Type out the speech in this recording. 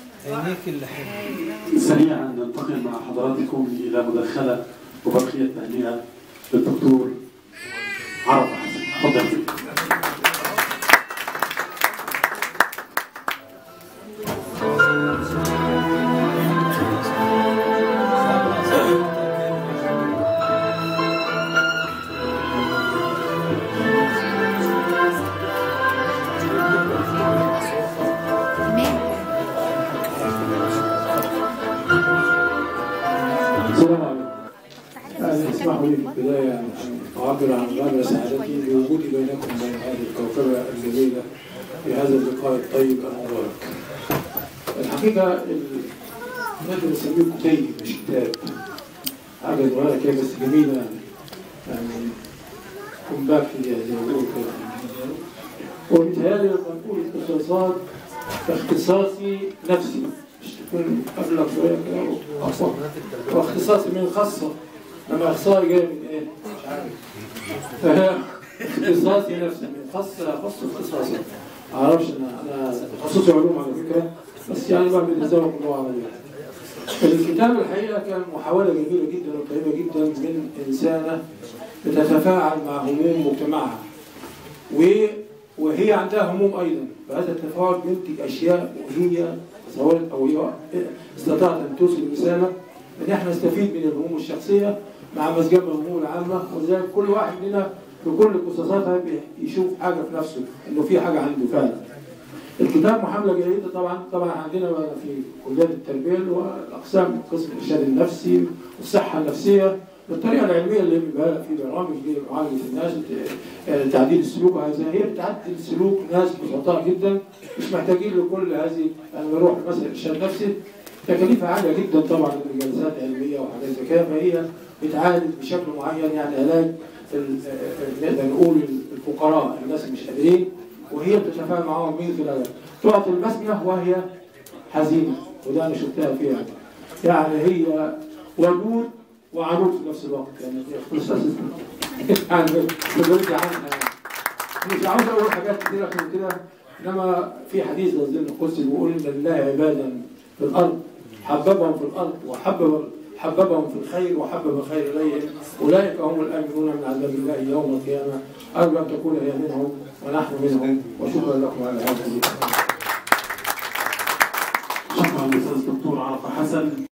عينيك اللي حلوة سريعا ننتقل مع حضراتكم الى مداخله وبقيه تهنئه للدكتور عرفه حسن تفضل السلام عليكم. يعني اسمحوا لي في البداية أن أعبر عن غامر سعادتي بوجودي بينكم بين هذه الكوكبة الجميلة في هذا اللقاء الطيب المبارك. الحقيقة ال- نقدر نسميه كتيب مش كتاب. حاجة صغيرة كده بس جميلة يعني. يعني كومباكت زي ما بيقولوا كده. وبيتهيألي لما نقول اختصاصات اختصاصي نفسي مش تكون أبلغ شوية كده وأقوى. واختصاصي من خاصة لما اخصائي جاي من ايه؟ مش عارف فهي اختصاصي نفسي من خاصة خاص اختصاصي ما اعرفش انا انا تخصصي علوم على فكرة بس يعني بعمل التزام باللغة العربية الكتاب الحقيقة كان محاولة جميلة جدا وطيبة جدا من إنسانة بتتفاعل مع هموم مجتمعها و وهي عندها هموم أيضا فهذا التفاعل بينتج أشياء وهي تصورت أو هي استطاعت أن توصل رسالة ان احنا نستفيد من الهموم الشخصيه مع مزجها الهموم العامه ولذلك كل واحد منا في كل قصصاتها بي- يشوف حاجه في نفسه انه في حاجه عنده فعلا. الكتاب محامله جيده طبعا طبعا عندنا بقى في كليات التربيه اللي هو الاقسام قسم الارشاد النفسي والصحه النفسيه بالطريقه العلميه اللي بيبقى في برامج لمعالجه الناس آه، تعديل السلوك وهذا هي بتعدل سلوك ناس بسطاء جدا مش محتاجين لكل هذه انا بروح مثلا ارشاد نفسي تكاليفها عاليه جدا طبعا لجلسات علميه وحاجات زي كده فهي بتعالج بشكل معين يعني علاج ال- آه، نقدر نقول الفقراء الناس اللي مش قادرين وهي بتتفاعل معاهم من خلالها تعطي البسمه وهي حزينه وده انا شفتها فيها يعني هي ودود وعروض في نفس الوقت يعني هي قصص يعني بنرجع عنها يعني. مش عاوز اقول حاجات كتيره من كده انما في حديث نزل القدسي بيقول ان لله عبادا في الارض حببهم في الارض وحبب حببهم في الخير وحبب الخير اليهم اولئك هم الامنون من عذاب الله يوم القيامه ارجو ان تكون هي منهم ونحن منهم وشكرا لكم على هذا شكرا للاستاذ الدكتور عرفه حسن